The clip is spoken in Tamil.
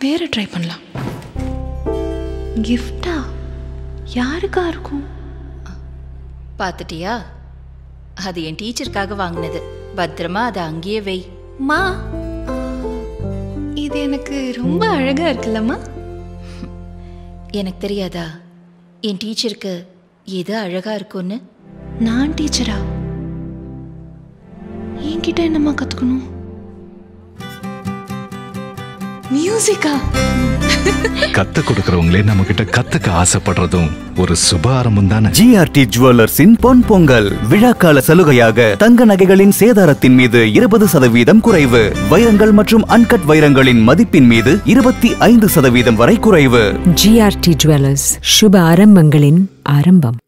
வேற ட்ரை பண்ணலாம் கிஃப்டா யாருக்கா இருக்கும் பார்த்துட்டியா அது என் டீச்சருக்காக வாங்கினது பத்திரமா அதை அங்கேயே வை மா ஆ, இது எனக்கு ரொம்ப அழகா இருக்குல்லம்மா எனக்கு தெரியாதா என் டீச்சருக்கு எது அழகா இருக்கும்னு நான் டீச்சரா என்கிட்ட என்னம்மா கத்துக்கணும் மியூசிக்கா கத்து கொடுக்கறவங்களே நம்ம கிட்ட கத்துக்க ஆசைப்படுறதும் ஒரு சுப ஆரம்பம் தானே ஜிஆர்டி ஜுவல்லர்ஸின் பொன் பொங்கல் விழாக்கால சலுகையாக தங்க நகைகளின் சேதாரத்தின் மீது இருபது சதவீதம் குறைவு வைரங்கள் மற்றும் அன்கட் வைரங்களின் மதிப்பின் மீது இருபத்தி ஐந்து சதவீதம் வரை குறைவு ஜிஆர்டி ஜுவல்லர்ஸ் சுப ஆரம்பங்களின் ஆரம்பம்